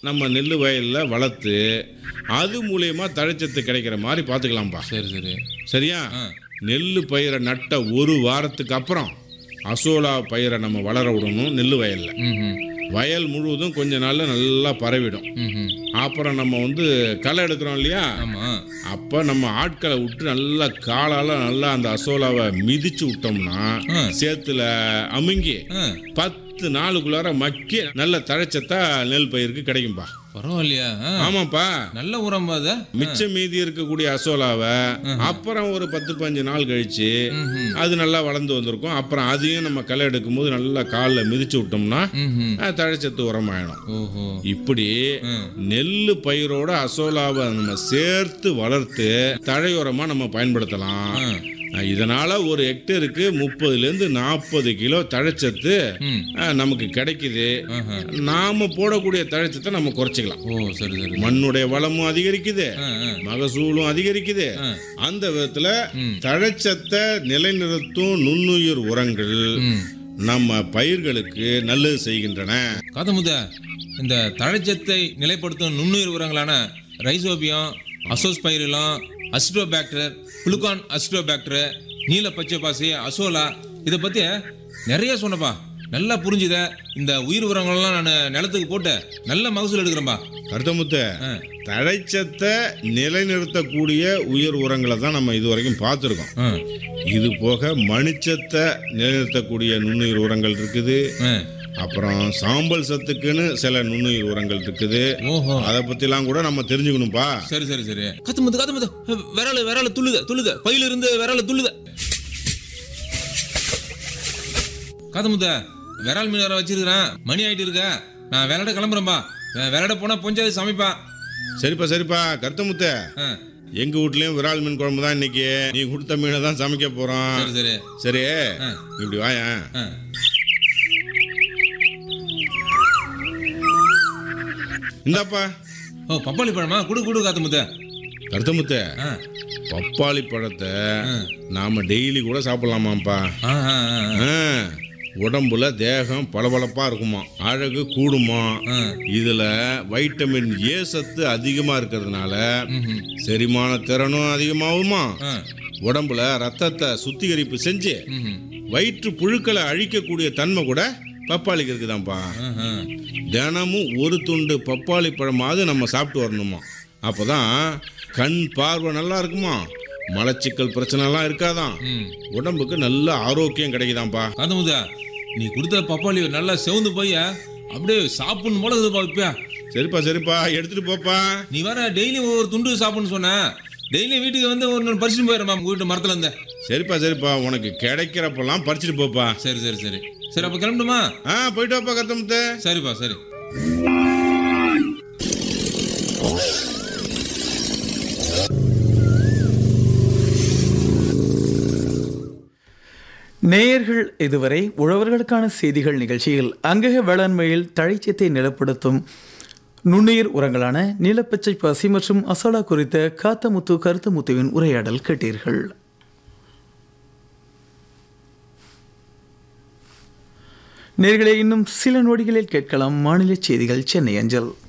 நம்ம நெல் வயலில் வளர்த்து அது மூலியமா தழைச்சத்து கிடைக்கிற மாதிரி பார்த்துக்கலாம்ப்பா சரி சரி சரியா ஆ நெல் பயிரை நட்ட ஒரு வாரத்துக்கு அப்புறம் அசோலா பயிரை நம்ம வளர விடணும் நெல் வயலில் ம் ம் வயல் முழுவதும் கொஞ்ச நாள்ல நல்லா பரவிடும் ம் ம் அப்புறம் நம்ம வந்து களை எடுக்கிறோம் இல்லையா ஆமாம் அப்போ நம்ம ஆட்களை விட்டு நல்லா காலால் நல்லா அந்த அசோலாவை மிதிச்சு விட்டோம்னா ஆ. சேத்துல அமுங்கி ஆ பத்து நாளுக்குள்ளார மக்கி நல்ல தழைச்சத்தா நெல் பயிருக்கு கிடைக்கும்பா பரவாயில்லையா ஆ ஆமாப்பா நல்ல உரம் அது மிச்சம் மீதி இருக்கக்கூடிய அசோலாவை அப்புறம் ஒரு பத்து பஞ்சு நாள் கழிச்சு ம் ம் அது நல்லா வளர்ந்து வந்திருக்கும் அப்புறம் அதையும் நம்ம களை எடுக்கும்போது நல்லா காலில் மிதிச்சு விட்டோம்னா ம் ம் அஹ், தழைச்சத்து உரமாயிடும் ஓஹோ இப்படி ம் நெல் பயிரோட அசோலாவை நம்ம சேர்த்து வளர்த்து தழையுரமா நம்ம பயன்படுத்தலாம் ம் அஹ், இதனால ஒரு ஹெக்டருக்கு முப்பதுலேருந்து நாற்பது கிலோ தழைச்சத்து ம் அஹ், நமக்கு கிடைக்குது ஆஹா. நாம போடக்கூடிய தழைச்சத்தை நம்ம குறைச்சிக்கலாம் ஓ சரி சரி மண்ணுடைய வளமும் அதிகரிக்குது ஆ ஆ மகசூலும் அதிகரிக்குது ஆ. அந்த விதத்துல ம். தழைச்சத்தை நிலைநிறுத்தும் நுண்ணுயிர் உரங்கள் ம் நம்ம பயிர்களுக்கு நல்லது செய்கின்றன காதமுத இந்த தழைச்சத்தை நிலைப்படுத்தும் நுண்ணுயிர் உரங்களான rhizobium azospirillum azotobacter gluconacetobacter நீல பச்சை பாசி அசோலா இதை பற்றி நிறைய சொன்னப்பா நல்லா புரிஞ்சுத இந்த உயிர் உரங்கள்லாம் நான் நிலத்துக்கு போட்டு நல்ல மகசூல் எடுக்கிறேன்பா கருத்தமுத்த ஆ தழைச்சத்தை நிலைநிறுத்தக்கூடிய உயிர் உரங்களை தான் நம்ம இது வரைக்கும் பார்த்துருக்கோம் ஆ இது போக மணிச்சத்தை நிலைநிறுத்தக்கூடிய நுண்ணுயிர் உரங்கள் இருக்குது ஆ அப்புறம் சாம்பல் சத்துக்குன்னு சில நுண்ணுயிர் உரங்கள் இருக்குது ஓஹோ அதை பற்றிலாம் கூட நம்ம தெரிஞ்சுக்கணும்ப்பா சரி சரி சரி கத்துமுத்து கத்துமுத்து விரல விரல துள்ளுத துள்ளுத பையில இருந்து விரல துள்ளுத கத்துமுத்த விரல் மீன் வேற வச்சிருக்கிறேன் மணி ஆயிட்டு இருக்க நான் விரட கிளம்புறேன்பா வே- விரட போனா பொஞ்சாது சமைப்பா சரிப்பா சரிப்பா கருத்தமுத்த ஆ, எங்க வீட்லயும் விரால் மீன் குழம்பு தான் இன்னைக்கு நீ கொடுத்த மீனை தான் சமைக்க போறோம் சரி சரி சரி ஆ. இப்படி வாயேன் ஆ, இந்தாப்பா ஓ பப்பாளி பழமா குடு குடு காத்துமுத்த கருத்தமுத்த ஆ பப்பாளி பழத்தை ஆ. நாம டெய்லி கூட சாப்பிடலாமாப்பா ஆ, ஆ, ஆ, ஆ. ஆ, உடம்புல தேகம் பளபளப்பா இருக்குமா அழகு கூடுமா ஆ. இதுல வைட்டமின் ஏ சத்து அதிகமா இருக்கிறதுனால ம்ஹும். செரிமான திறனும் அதிகமாகுமா ஆ, உடம்புல ரத்தத்தை சுத்திகரிப்பு செஞ்சு ம்ஹும். வயிற்று புழுக்களை அழிக்கக்கூடிய தன்மை கூட பப்பாளிக்கு இருக்குதாம்ப்பா ஆஹா. தினமும் ஒரு துண்டு பப்பாளி பழமாவது நம்ம சாப்பிட்டு வரணுமா அப்பதான் கண் பார்வை நல்லா இருக்குமா மலச்சிக்கல் பிரச்சனைலாம் இருக்காதான் ம் உடம்புக்கு நல்ல ஆரோக்கியம் கிடைக்குதாம்ப்பா காதமுதா நீ கொடுத்த பப்பாளி நல்லா செவந்து போய் அப்படியே சாப்பிடணும் போல இருக்குதுப்பா இப்பயா சரிப்பா சரிப்பா எடுத்துட்டு போப்பா நீ வேற டெய்லி ஒரு துண்டு சாப்பிடணும்னு சொன்ன டெய்லி வீட்டுக்கு வந்து ஒரு பறிச்சுட்டு போயிடுறேன் உங்க வீட்டு மரத்துல இருந்து சரிப்பா சரிப்பா உனக்கு கிடைக்கிறப்பெல்லாம் பறிச்சுட்டு போப்பா சரி சரி சரி சரி அப்ப கிளம்பணுமா ஆ போயிட்டு வாப்பா கருத்தமுத்த சரிப்பா சரி நேயர்கள் இதுவரை உழவர்களுக்கான செய்திகள் நிகழ்ச்சியில் அங்கக வேளாண்மையில் தழைச்சத்தை நிலப்படுத்தும் நுண்ணுயிர் உரங்களான நீலப்பச்சை பசி மற்றும் அசோலா குறித்த காத்தமுத்து கருத்தமுத்துவின் உரையாடல் கேட்டீர்கள் நேர்களே இன்னும் சில நொடிகளில் கேட்கலாம் மாநில செய்திகள் சென்னை அஞ்சல்